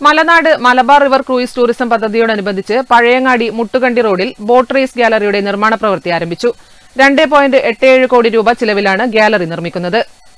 മലനാട് Malabar river cruise tourism പദ്ധതിയോടനുബന്ധിച്ച് പഴയങ്ങാടി മുട്ടുകണ്ടി റോഡിൽ boat raise ഗാലറിയുടെ നിർമ്മാണ പ്രവൃത്തി ആരംഭിച്ചു രണ്ട് പോയിന്റ് എട്ട് ഏഴ് കോടി രൂപ ചിലവിലാണ് ഗാലറി നിർമ്മിക്കുന്നത്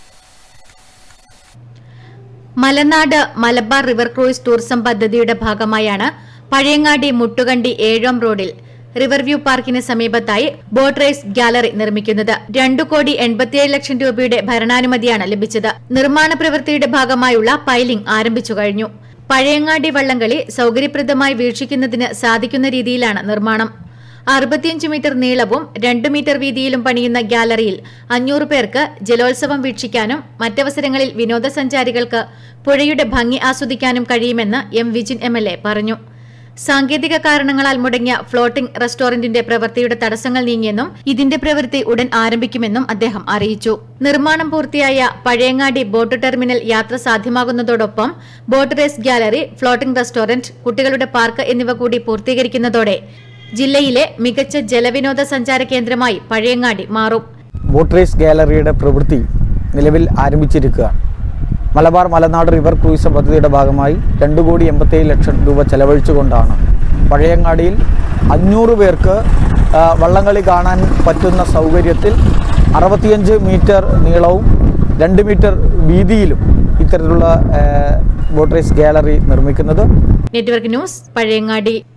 Malanad Malabar river cruise tourism പദ്ധതിയുടെ ഭാഗമായാണ് പഴയങ്ങാടി മുട്ടുകണ്ടി ഏഴോം റോഡിൽ റിവർ വ്യൂ പാർക്കിന് സമീപത്തായി ബോട്ട് റേസ് ഗാലറി നിർമ്മിക്കുന്നത് രണ്ടു കോടി എൺപത്തിയേഴ് ലക്ഷം രൂപയുടെ ഭരണാനുമതിയാണ് ലഭിച്ചത് നിർമ്മാണ പ്രവൃത്തിയുടെ ഭാഗമായുള്ള പൈലിംഗ് ആരംഭിച്ചു കഴിഞ്ഞു പഴയങ്ങാടി വള്ളംകളി സൌകര്യപ്രദമായി വീക്ഷിക്കുന്നതിന് സാധിക്കുന്ന രീതിയിലാണ് നിർമ്മാണം അറുപത്തിയഞ്ച് മീറ്റർ നീളവും രണ്ട് മീറ്റർ വീതിയിലും പണിയുന്ന ഗാലറിയിൽ അഞ്ഞൂറ് പേർക്ക് ജലോത്സവം വീക്ഷിക്കാനും മറ്റവസരങ്ങളിൽ വിനോദസഞ്ചാരികൾക്ക് പുഴയുടെ ഭംഗി ആസ്വദിക്കാനും കഴിയുമെന്ന് M Vijin M L A പറഞ്ഞു സാങ്കേതിക കാരണങ്ങളാൽ മുടങ്ങിയ ഫ്ലോട്ടിംഗ് റെസ്റ്റോറന്റിന്റെ പ്രവൃത്തിയുടെ തടസ്സങ്ങൾ നീങ്ങിയെന്നും ഇതിന്റെ പ്രവൃത്തി ഉടൻ ആരംഭിക്കുമെന്നും അദ്ദേഹം അറിയിച്ചു നിർമ്മാണം പൂർത്തിയായ പഴയങ്ങാടി ബോട്ട് ടെർമിനൽ യാത്ര സാധ്യമാകുന്നതോടൊപ്പം boat race gallery floating restaurant കുട്ടികളുടെ പാർക്ക് എന്നിവ കൂടി പൂർത്തീകരിക്കുന്നതോടെ ജില്ലയിലെ മികച്ച ജലവിനോദ സഞ്ചാര കേന്ദ്രമായി പഴയങ്ങാടി മാറും ബോട്ട് റേസ് ഗാലറിയുടെ പ്രവൃത്തി നിലവിൽ ആരംഭിച്ചിരിക്കുകയാണ് മലബാർ മലനാട് റിവർ ക്രൂയിസം പദ്ധതിയുടെ ഭാഗമായി രണ്ട് കോടി എൺപത്തേഴ് ലക്ഷം രൂപ ചെലവഴിച്ചുകൊണ്ടാണ് പഴയങ്ങാടിയിൽ അഞ്ഞൂറ് പേർക്ക് ആ, വള്ളംകളി കാണാൻ പറ്റുന്ന സൗകര്യത്തിൽ അറുപത്തിയഞ്ച് മീറ്റർ നീളവും രണ്ട് മീറ്റർ വീതിയിലും ഇത്തരത്തിലുള്ള ആ, ബോട്ട് റേസ് ഗാലറി നിർമ്മിക്കുന്നത് നെറ്റ്വർക്ക് ന്യൂസ് പഴയങ്ങാടി